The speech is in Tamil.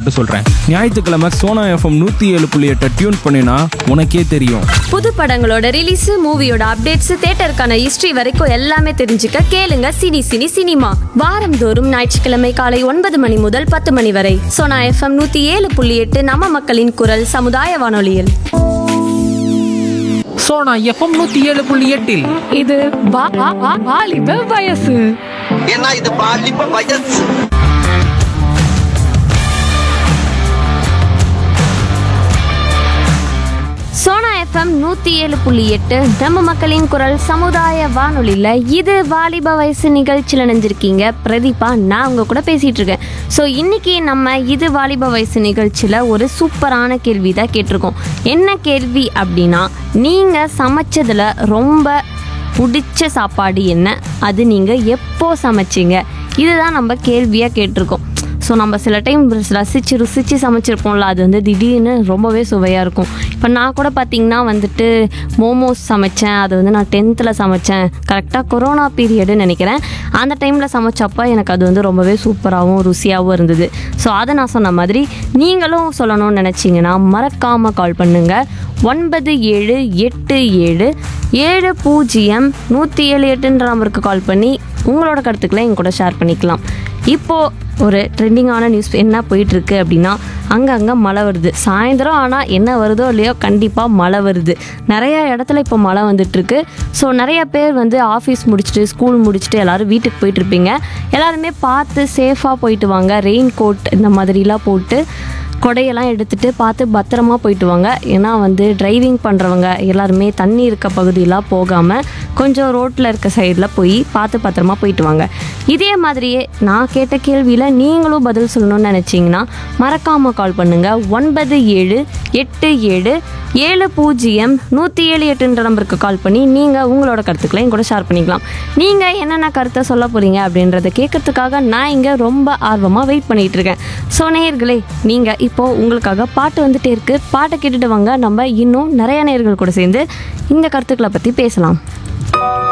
மட்டும் சொல்றேன் ஞாயிற்றுக்கிழமை சோனா எஃப்எம் நூத்தி ஏழு புள்ளி எட்டை டியூன் பண்ணினா உனக்கே தெரியும் புது படங்களோட ரிலீஸ் மூவியோட அப்டேட்ஸ் தேட்டருக்கான ஹிஸ்டரி வரைக்கும் எல்லாமே தெரிஞ்சுக்க கேளுங்க சினி சினி சினிமா வாரந்தோறும் ஞாயிற்றுக்கிழமை காலை ஒன்பது மணி முதல் பத்து மணி வரை சோனா எஃப்எம் நூத்தி ஏழு புள்ளி எட்டு நம்ம மக்களின் குரல் சமுதாய வானொலியில் சோனா எஃப்எம் நூத்தி ஏழு புள்ளி எட்டில் இது வா- வா- வா- வாலிப வயசு ஏன்னா இது பாலிப்ப வயசு சோனா எஃப்எம் நூத்தி ஏழு புள்ளி எட்டு நம்ம மக்களின் குரல் சமுதாய வானொலியில் இது வாலிப வயசு நிகழ்ச்சியில் நினைஞ்சிருக்கீங்க பிரதீபா நான் உங்க கூட பேசிட்டு இருக்கேன் ஸோ இன்னைக்கு நம்ம இது வாலிப வயசு நிகழ்ச்சியில் ஒரு சூப்பரான கேள்வி தான் கேட்டிருக்கோம் என்ன கேள்வி அப்படின்னா நீங்கள் சமைச்சதில் ரொம்ப பிடிச்ச சாப்பாடு என்ன அது நீங்கள் எப்போ சமைச்சீங்க இதுதான் நம்ம கேள்வியாக கேட்டிருக்கோம் ஸோ நம்ம சில டைம் ரசித்து ருசித்து சமைச்சிருப்போம்ல அது வந்து திடீர்னு ரொம்பவே சுவையாக இருக்கும் இப்போ நான் கூட பார்த்திங்கன்னா வந்துட்டு மோமோஸ் சமைச்சேன் அது வந்து நான் டென்த்தில் சமைச்சேன் கரெக்டாக கொரோனா பீரியடுன்னு நினைக்கிறேன் அந்த டைமில் சமைச்சப்போ எனக்கு அது வந்து ரொம்பவே சூப்பராகவும் ருசியாகவும் இருந்தது ஸோ அதை நான் சொன்ன மாதிரி நீங்களும் சொல்லணும்னு நினச்சிங்கன்னா மறக்காமல் கால் பண்ணுங்கள் ஒன்பது ஏழு எட்டு ஏழு ஏழு பூஜ்ஜியம் நூற்றி ஏழு எட்டுன்ற நம்பருக்கு கால் பண்ணி உங்களோட கருத்துக்களை எங்க கூட ஷேர் பண்ணிக்கலாம் இப்போது ஒரு ட்ரெண்டிங்கான நியூஸ் என்ன போயிட்டுருக்கு அப்படின்னா அங்கங்கே மழை வருது சாயந்தரம் ஆனால் என்ன வருதோ இல்லையோ கண்டிப்பாக மழை வருது நிறைய இடத்துல இப்போ மழை வந்துட்டுருக்கு ஸோ நிறைய பேர் வந்து ஆஃபீஸ் முடிச்சுட்டு ஸ்கூல் முடிச்சுட்டு எல்லோரும் வீட்டுக்கு போயிட்டு இருப்பீங்க எல்லாருமே பார்த்து சேஃபாக போயிட்டு வாங்க ரெயின் கோட் இந்த மாதிரிலாம் போட்டு கொடையெல்லாம் எடுத்துகிட்டு பார்த்து பத்திரமா போயிட்டு வாங்க ஏன்னா வந்து டிரைவிங் பண்ணுறவங்க எல்லாருமே தண்ணி இருக்க பகுதியெலாம் போகாமல் கொஞ்சம் ரோட்டில் இருக்க சைடில் போய் பார்த்து பத்திரமா போயிட்டு வாங்க இதே மாதிரியே நான் கேட்ட கேள்வியில் நீங்களும் பதில் சொல்லணும்னு நினச்சிங்கன்னா மறக்காமல் கால் பண்ணுங்கள் ஒன்பது ஏழு எட்டு ஏழு ஏழு பூஜ்ஜியம் நூற்றி ஏழு எட்டுன்ற நம்பருக்கு கால் பண்ணி நீங்கள் உங்களோட கருத்துக்களை என் கூட ஷேர் பண்ணிக்கலாம் நீங்கள் என்னென்ன கருத்தை சொல்ல போகிறீங்க அப்படின்றத கேட்கறதுக்காக நான் இங்கே ரொம்ப ஆர்வமாக வெயிட் பண்ணிகிட்டு இருக்கேன் ஸோ நேயர்களே நீங்கள் இப்போது உங்களுக்காக பாட்டு வந்துட்டே இருக்குது பாட்டை கேட்டுட்டு வாங்க நம்ம இன்னும் நிறைய நேயர்கள் கூட சேர்ந்து இந்த கருத்துக்களை பற்றி பேசலாம்